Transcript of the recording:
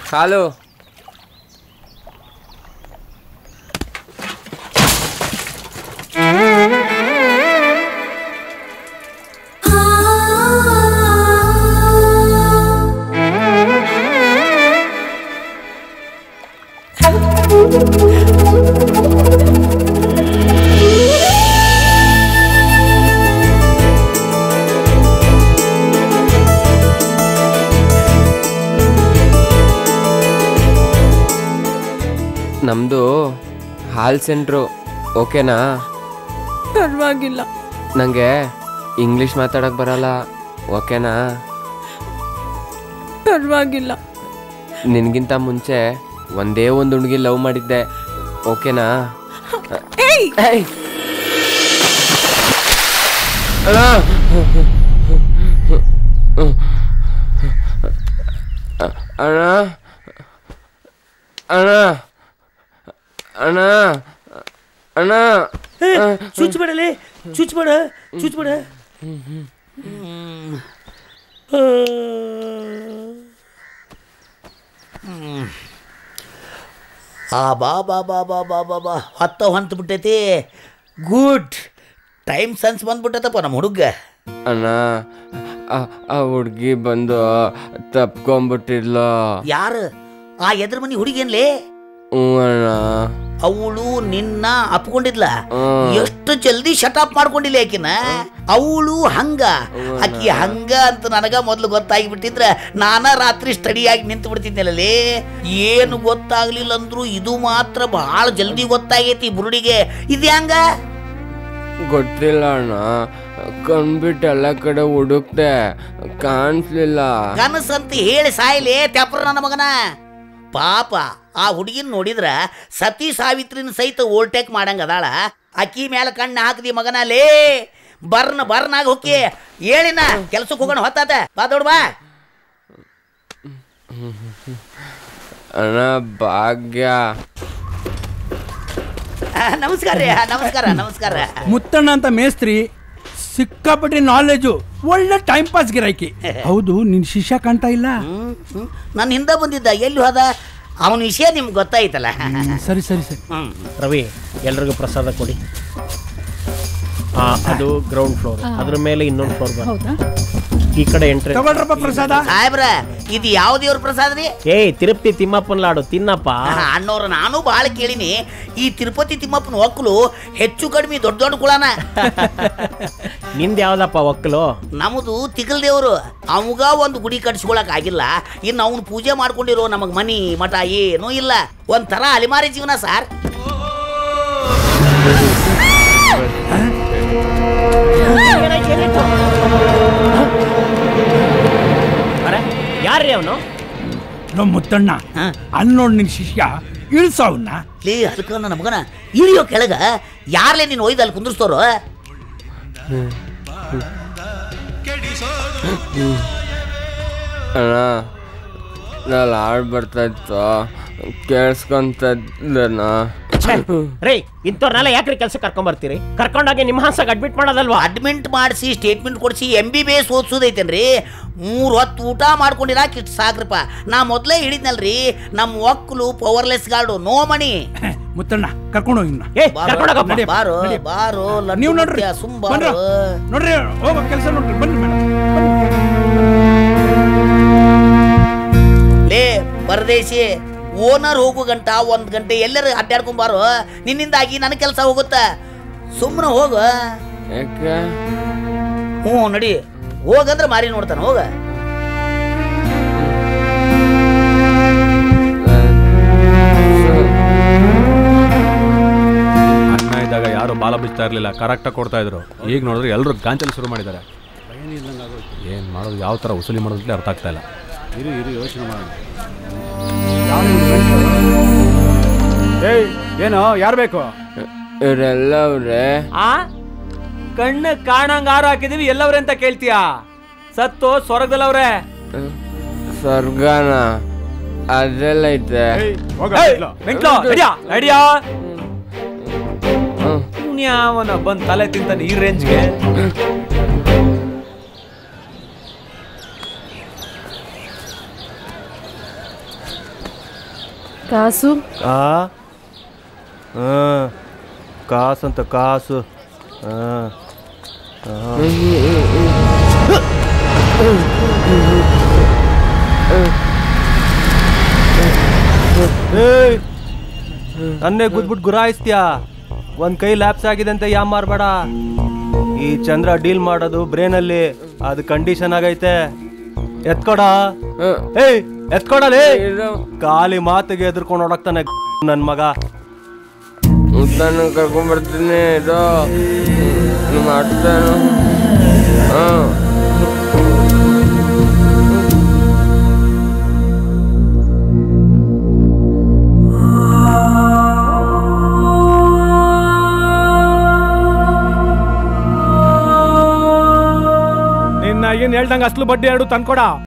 ಹಾಲು ನಮ್ಮದು ಹಾಲ್ ಸೆಂಟ್ರು ಓಕೆನಾ ಪರವಾಗಿಲ್ಲ ನನಗೆ ಇಂಗ್ಲೀಷ್ ಮಾತಾಡೋಕೆ ಬರಲ್ಲ ಓಕೆನಾ ಪರವಾಗಿಲ್ಲ ನಿನಗಿಂತ ಮುಂಚೆ ಒಂದೇ ಒಂದು ಹುಡುಗಿ ಲವ್ ಮಾಡಿದ್ದೆ ಓಕೆನಾ ಏಯ್ ಏಯ್! ಅಣ್ಣ! ಅಣ್ಣ ಅಣ್ಣ ಅಣ್ಣ ಅಣ್ಣ ಚುಚ್ಬೇಡಲೇ ಚುಚ್ಬೇಡ ಚುಚ್ಬೇಡ ಆ ಬಾ ಬಾ ಬಾ ಬಾ ಬಾ ಬಾ ಬಾ ಹೊತ್ತ ಹೊಂತ ಬಿಟ್ಟೈತಿ ಗುಡ್ ಟೈಮ್ ಸೆನ್ಸ್ ಬಂದ್ಬಿಟ್ಟೈತಪ್ಪ ನಮ್ಮ ಹುಡುಗ ಅಣ್ಣ ಆ- ಆ ಹುಡುಗಿ ಬಂದು ತಪ್ಕೊಂಬಿಟ್ಟಿರ್ಲ ಯಾರು ಆ ಎದ್ರ ಮನಿ ಹುಡುಗೇನ್ಲೇ ಹ್ಞೂ ಅಣ್ಣ ಅವಳು ನಿನ್ನ ಅಪ್ಕೊಂಡಿದ್ಲ ಹ್ಮ್. ಎಷ್ಟು ಜಲ್ದಿ ಶಟಪ್ ಮಾಡ್ಕೊಂಡಿಲ್ಲ ಆಕಿನ ಅವಳು ಹಂಗ ಆಕಿ ಹಂಗ ಅಂತ ನನಗ ಮೊದ್ಲು ಗೊತ್ತಾಗಿ ಬಿಟ್ಟಿದ್ರ ನಾನ ರಾತ್ರಿ ಸ್ಟಡಿ ಆಗಿ ನಿಂತು ಬಿಡ್ತಿದ್ನಲ್ಲೇ ಏನು ಗೊತ್ತಾಗ್ಲಿಲ್ಲ ಅಂದ್ರು ಇದು ಮಾತ್ರ ಬಹಳ ಜಲ್ದಿ ಗೊತ್ತಾಗೈತಿ ಬುರುಡಿಗೆ ಇದು ಹಂಗ ಗೊತ್ತಿಲ್ಲ ಅಣ್ಣ ಕಂಡ್ಬಿಟ್ಟು ಎಲ್ಲ ಕಡೆ ಹುಡುಕ್ತೆ ಕಾಣಿಸ್ಲಿಲ್ಲ ಕನಸಂತ ಹೇಳಿ ಸಾಯ್ಲೆ ತೆಪ್ರ ನನ್ನ ಮಗನ ಪಾಪ ಆ ಹುಡುಗಿನ ನೋಡಿದ್ರ ಸತಿ ಸಾವಿತ್ರಿನ ಸಹಿತ ಓಲ್ಟೇಕ್ ಮಾಡಂಗ ಅದಾಳ ಅಕ್ಕಿ ಮೇಲೆ ಕಣ್ಣು ಹಾಕದಿ ಮಗನ ಲೇ ಬರ್ನ ಬರ್ನಾಗ ಹೊಕ್ಕಿ ಹೇಳಿನ ಕೆಲ್ಸಕ್ಕೆ ಹೋಗೋಣ ಹೊತ್ತಾತ ಬಾ ದೊಡ್ಡ ಬಾ ಅಣ್ಣ ಭಾಗ್ಯ ಆ, ನಮಸ್ಕಾರ ರೀ ಆ, ನಮಸ್ಕಾರ ನಮಸ್ಕಾರ ಮುತ್ತಣ್ಣ ಅಂತ ಮೇಸ್ತ್ರಿ ಸಿಕ್ಕಾಪಟ್ಟೆ ನಾಲೆಜು ಒಳ್ಳೆ ಟೈಮ್ ಪಾಸ್ ಗಿರಾಕಿ ಹೌದು ನಿನ್ ಶಿಷ್ಯ ಕಾಣ್ತಾ ಇಲ್ಲ ಹ್ಮ್, ಹ್ಮ್. ನನ್ನ ಹಿಂದೆ ಬಂದಿದ್ದ ಎಲ್ಲಿ ಹೋದ ಅವನ ವಿಷಯ ನಿಮ್ಗೆ ಗೊತ್ತಾಯ್ತಲ್ಲ ಹ್ಮ್, ಸರಿ ಸರಿ ಸರಿ ಹ್ಮ್ ರವಿ ಎಲ್ರಿಗೂ ಪ್ರಸಾದ ಕೊಡಿ ಆ, ಅದು ಗ್ರೌಂಡ್ ಫ್ಲೋರ್ ಅದ್ರ ಮೇಲೆ ಇನ್ನೊಂದು ಫ್ಲೋರ್ ಬರ ಹೌದಾ ಈ ಕಡೆ ಎಂಟ್ರಿ ತಗೊಳ್ರಪ್ಪ ಪ್ರಸಾದ ಸಾಹೇಬ್ರ ಇದು ಯಾವ ದೇವ್ರ ಪ್ರಸಾದ ರೀ ಏಯ್ ತಿರುಪತಿ ತಿಮ್ಮಪ್ಪನ ಲಾಡು ತಿನ್ನಪ್ಪ ಅಣ್ಣವ್ರ ನಾನು ಭಾಳ ಕೇಳಿನಿ ಈ ತಿರುಪತಿ ತಿಮ್ಮಪ್ಪನ ಒಕ್ಕಲು ಹೆಚ್ಚು ಕಡಿಮೆ ದೊಡ್ಡ ದೊಡ್ಡ ಕುಳನ ನಿಂದ ಯಾವ್ದಪ್ಪ ಒಕ್ಕಲು ನಮ್ಮದು ತಿಗಲ್ ದೇವರು ಅವಾಗ ಒಂದು ಗುಡಿ ಕಟ್ಸ್ಕೊಳಕ್ ಆಗಿಲ್ಲ ಇನ್ನು ಅವನು ಪೂಜೆ ಮಾಡ್ಕೊಂಡಿರೋ ನಮಗ್ ಮನಿ ಮಠ ಏನೂ ಇಲ್ಲ ಒಂಥರ ಅಲಿಮಾರಿ ಜೀವನ ಸರ್ ಯಾರ್ರೀ ಅವನು ನೋ ಮುತ್ತಣ್ಣ ಹಾ. ಅಲ್ಲಿ ನೋಡ್ ನಿನ್ ಶಿಷ್ಯ ಇಳ್ಸ ಅವನ್ನ ಲೇ ಅದಕ್ಕ ನನ್ನ ಮಗನ ಇಳಿಯೋ ಕೆಳಗ ಯಾರ್ಲೇ ನೀನು ಒಯ್ದು ಅಲ್ಲಿ ಕುಂದಿರ್ಸ್ತೋರು ಅಣ್ಣ ನಾನು ಹಾಡು ಬರ್ತಾ ಇತ್ತು ಕೇಳಿಸ್ಕೊಂತದ್ದಣ್ಣ ರೇ ಇಂಥವ್ರನ್ನೆಲ್ಲ ಯಾಕ್ರಿ ಕೆಲ್ಸಕ್ಕೆ ಕರ್ಕೊಂಡ್ ಬರ್ತೀರಿ ಕರ್ಕೊಂಡೋಗಿ ನಿಮ್ಮ ಹಾಸಾಗ ಅಡ್ಮಿಟ್ ಮಾಡೋದಲ್ವಾ ಅಡ್ಮಿಂಟ್ ಮಾಡಿಸಿ ಸ್ಟೇಟ್ಮೆಂಟ್ ಕೊಡಿಸಿ ಎಂ ಬಿ ಬಿ ಎಸ್ ಓದಿಸೋದೈತೇನ್ರಿ ಮೂರು ಹೊತ್ತು ಊಟ ಮಾಡ್ಕೊಂಡಿರಾಕ ಇಷ್ಟು ಸಾಕ್ರಪ್ಪ ನಾ ಮೊದಲೇ ಹೇಳಿದ್ನಲ್ರಿ ನಮ್ಮ ಒಕ್ಕಲು ಪವರ್ಲೆಸ್ ಗಾರ್ಡು ನೋ ಮಣಿ ಮುತ್ತಣ್ಣ ಕರ್ಕೊಂಡು ಹೋಗಿ ಏ ಕರ್ಕೊಂಡೋಗಪ್ಪ ನಡಿ. ಬಾರೋ ನಡಿ. ಬಾರೋ ಲಡ್ಡು ನೀವು ನೋಡ್ರಿ ಮುತ್ಯ, ಸುಮ್ ಬನ್ರಿ. ಬಾರೋ ನೋಡ್ರಿ ಹೋಗೋ ಕೆಲಸ ನೋಡ್ರಿ ಬನ್ನಿ ಮೇಡಮ್ ಲೇ ಪರದೇಶಿ ಓನರ್ ಹೋಗು ಗಂಟ ಒಂದ್ ಗಂಟೆ ಎಲ್ಲರ ಅಡ್ಡಾಡ್ಕೊಂಬಾರೋ ನಿನ್ನಿಂದಾಗಿ ನನ್ನ ಕೆಲಸ ಹೋಗುತ್ತ ಸುಮ್ಮನೆ ಹೋಗು ಯಾಕೆ ಹ್ಞೂ ನಡಿ ಹೋಗಂದ್ರೆ ಮಾರಿ ನೋಡ್ತಾನೆ ಹೋಗ ಅನ್ನ ಇದ್ದಾಗ ಯಾರು ಬಾಲ ಬಿಚ್ತಾ ಇರಲಿಲ್ಲ ಕರೆಕ್ಟಾಗಿ ಕೊಡ್ತಾ ಇದ್ರು ಈಗ ನೋಡಿದ್ರೆ ಎಲ್ಲರೂ ಗಾಂಚಲಿ ಶುರು ಮಾಡಿದ್ದಾರೆ ಏನು ಮಾಡೋದು ಯಾವ ಥರ ವಸೂಲಿ ಮಾಡೋದು ಅರ್ಥ ಆಗ್ತಾ ಇಲ್ಲ ಇರು ಇರು ಯೋಚನೆ ಮಾಡೋಣ ಏಯ್ ಏನು ಯಾರು ಬೇಕು ಇವರೆಲ್ಲ ಅವ್ರೆ ಆ ಕಣ್ಣು ಕಾಣಂಗ ಆರು ಹಾಕಿದೀವಿ ಎಲ್ಲವ್ರೆ ಅಂತ ಕೇಳ್ತೀಯಾ ಸತ್ತು ಸ್ವರ್ಗದಲ್ಲವ್ರೆ ಸ್ವರ್ಗನ ಅದೆಲ್ಲ ಐತೆ ವೆಂಕ್ಲ ನಡಿಯಾ ನಡಿಯಾ ಹ್ಮ್. ಅವನ ಬಂದ್ ತಲೆ ತಿಂತಾನೆ ಈ ರೇಂಜ್ಗೆ ಕಾಸು ಆ ಹಾಂ ಕಾಸಂತ ಕಾಸು ಹಾಂ ಏಯ್ ನನ್ನೇ ಗುದ್ಬಿಟ್ಟು ಗುರಾಯಿಸ್ತೀಯಾ ಒಂದ್ ಕೈ ಲ್ಯಾಪ್ಸ್ ಆಗಿದೆ ಅಂತ ಯಾ ಮಾರ್ಬೇಡ ಈ ಚಂದ್ರ ಡೀಲ್ ಮಾಡೋದು ಬ್ರೇನಲ್ಲಿ ಅದು ಕಂಡೀಷನ್ ಆಗೈತೆ ಎತ್ಕೊಡ ಏಯ್ ಎತ್ಕೊಡಲೇ ಖಾಲಿ ಮಾತಿಗೆ ಎದ್ರಕೊಂಡು ಹೊಡಕ್ತಾನೆ ನನ್ ಮಗ ನಾನು ಕರ್ಕೊಂಡ್ಬರ್ತೀನಿ ಇದು ಮಾಡ್ತಾನು ಹಾಂ ನಿನ್ನ ಏನ್ ಹೇಳ್ದಂಗ ಅಸ್ಲು ಬಡ್ಡಿ ಎರಡು ತಂದ್ಕೊಡ